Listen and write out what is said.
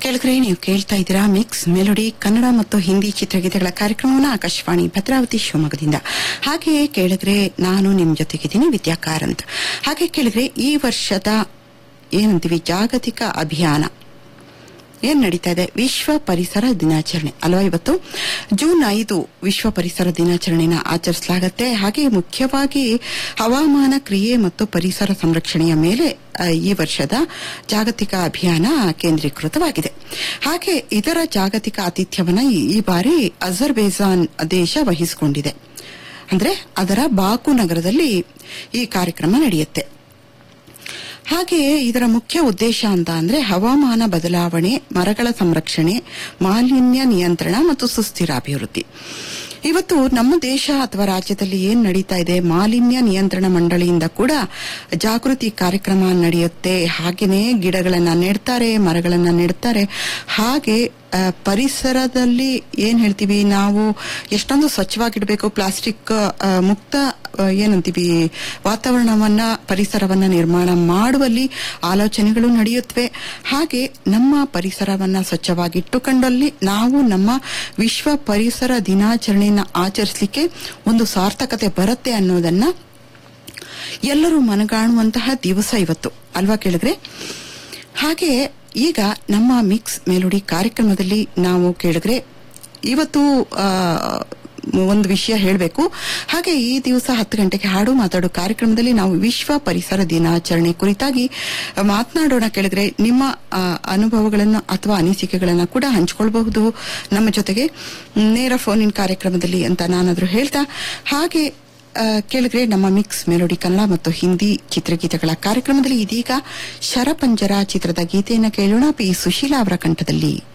ಕೆಳಗರೆ ನೀವು ಕೇಳ್ತಾ ಇದ್ದೀರಾ ಮಿಕ್ಸ್ ಮೆಲೋಡಿ ಕನ್ನಡ ಮತ್ತು ಹಿಂದಿ ಚಿತ್ರಗೀತೆಗಳ ಕಾರ್ಯಕ್ರಮವನ್ನು ಆಕಾಶವಾಣಿ ಭದ್ರಾವತಿ ಶಿವಮೊಗ್ಗದಿಂದ ಹಾಗೆಯೇ ಕೇಳಿದ್ರೆ ನಾನು ನಿಮ್ ಜೊತೆಗಿದ್ದೀನಿ ವಿದ್ಯಾ ಕಾರಂತ್ ಹಾಗೆ ಕೇಳಿದ್ರೆ ಈ ವರ್ಷದ ಏನಂತೀವಿ ಜಾಗತಿಕ ಅಭಿಯಾನ ಏನ್ ನಡೀತಾ ಇದೆ ವಿಶ್ವ ಪರಿಸರ ದಿನಾಚರಣೆ ಅಲ್ವಾ ಇವತ್ತು ಜೂನ್ ಐದು ವಿಶ್ವ ಪರಿಸರ ದಿನಾಚರಣೆನ ಆಚರಿಸಲಾಗುತ್ತೆ ಹಾಗೆ ಮುಖ್ಯವಾಗಿ ಹವಾಮಾನ ಕ್ರಿಯೆ ಮತ್ತು ಪರಿಸರ ಸಂರಕ್ಷಣೆಯ ಮೇಲೆ ಆ, ಈ ವರ್ಷದ ಜಾಗತಿಕ ಅಭಿಯಾನ ಕೇಂದ್ರೀಕೃತವಾಗಿದೆ ಹಾಗೆ ಇದರ ಜಾಗತಿಕ ಆತಿಥ್ಯವನ್ನ ಈ- ಈ ಬಾರಿ ಅಜರ್ಬೇಜಾನ್ ದೇಶ ವಹಿಸಿಕೊಂಡಿದೆ ಅಂದ್ರೆ ಅದರ ಬಾಕು ನಗರದಲ್ಲಿ ಈ ಕಾರ್ಯಕ್ರಮ ನಡೆಯುತ್ತೆ ಹಾಗೆಯೇ ಇದರ ಮುಖ್ಯ ಉದ್ದೇಶ ಅಂತ ಅಂದ್ರೆ ಹವಾಮಾನ ಬದಲಾವಣೆ ಮರಗಳ ಸಂರಕ್ಷಣೆ ಮಾಲಿನ್ಯ ನಿಯಂತ್ರಣ ಮತ್ತು ಸುಸ್ಥಿರ ಅಭಿವೃದ್ಧಿ ಇವತ್ತು ನಮ್ಮ ದೇಶ ಅಥವಾ ರಾಜ್ಯದಲ್ಲಿ ಏನ್ ನಡೀತಾ ಇದೆ ಮಾಲಿನ್ಯ ನಿಯಂತ್ರಣ ಮಂಡಳಿಯಿಂದ ಕೂಡ ಜಾಗೃತಿ ಕಾರ್ಯಕ್ರಮ ನಡೆಯುತ್ತೆ ಹಾಗೇನೆ ಗಿಡಗಳನ್ನ ನೆಡ್ತಾರೆ ಮರಗಳನ್ನ ನೆಡ್ತಾರೆ ಹಾಗೆ ಆ, ಪರಿಸರದಲ್ಲಿ ಏನ್ ಹೇಳ್ತೀವಿ ನಾವು ಎಷ್ಟೊಂದು ಸ್ವಚ್ಛವಾಗಿಡಬೇಕು ಪ್ಲಾಸ್ಟಿಕ್ ಆ, ಮುಕ್ತ ಆ, ಏನಂತೀವಿ ವಾತಾವರಣವನ್ನ ಪರಿಸರವನ್ನ ನಿರ್ಮಾಣ ಮಾಡುವಲ್ಲಿ ಆಲೋಚನೆಗಳು ನಡೆಯುತ್ತವೆ ಹಾಗೆ ನಮ್ಮ ಪರಿಸರವನ್ನ ಸ್ವಚ್ಛವಾಗಿಟ್ಟುಕೊಂಡಲ್ಲಿ ನಾವು ನಮ್ಮ ವಿಶ್ವ ಪರಿಸರ ದಿನಾಚರಣೆಯನ್ನ ಆಚರಿಸಲಿಕ್ಕೆ ಒಂದು ಸಾರ್ಥಕತೆ ಬರುತ್ತೆ ಅನ್ನೋದನ್ನ ಎಲ್ಲರೂ ಮನಗಾಣುವಂತಹ ದಿವಸ ಇವತ್ತು ಅಲ್ವಾ ಕೇಳಿದ್ರೆ ಹಾಗೆ ಈಗ ನಮ್ಮ ಮಿಕ್ಸ್ ಮೆಲೋಡಿ ಕಾರ್ಯಕ್ರಮದಲ್ಲಿ ನಾವು ಕೇಳಿದ್ರೆ ಇವತ್ತು ಆ, ಒಂದು ವಿಷಯ ಹೇಳಬೇಕು ಹಾಗೆ ಈ ದಿವಸ ಹತ್ತು ಗಂಟೆಗೆ ಹಾಡು ಮಾತಾಡೋ ಕಾರ್ಯಕ್ರಮದಲ್ಲಿ ನಾವು ವಿಶ್ವ ಪರಿಸರ ದಿನಾಚರಣೆ ಕುರಿತಾಗಿ ಮಾತನಾಡೋಣ ಕೇಳಿದ್ರೆ ನಿಮ್ಮ ಆ, ಅನುಭವಗಳನ್ನು ಅಥವಾ ಅನಿಸಿಕೆಗಳನ್ನು ಕೂಡ ಹಂಚಿಕೊಳ್ಬಹುದು ನಮ್ಮ ಜೊತೆಗೆ ನೇರ ಫೋನ್ ಇನ್ ಕಾರ್ಯಕ್ರಮದಲ್ಲಿ ಅಂತ ನಾನಾದ್ರೂ ಹೇಳ್ತಾ ಹಾಗೆ ಆ, ಕೇಳಿದ್ರೆ ನಮ್ಮ ಮಿಕ್ಸ್ ಮೆಲೋಡಿ ಕನ್ನಡ ಮತ್ತು ಹಿಂದಿ ಚಿತ್ರಗೀತೆಗಳ ಕಾರ್ಯಕ್ರಮದಲ್ಲಿ ಇದೀಗ ಶರಪಂಜರ ಚಿತ್ರದ ಗೀತೆಯನ್ನು ಕೇಳೋಣ ಪಿ ಸುಶೀಲಾ ಅವರ ಕಂಠದಲ್ಲಿ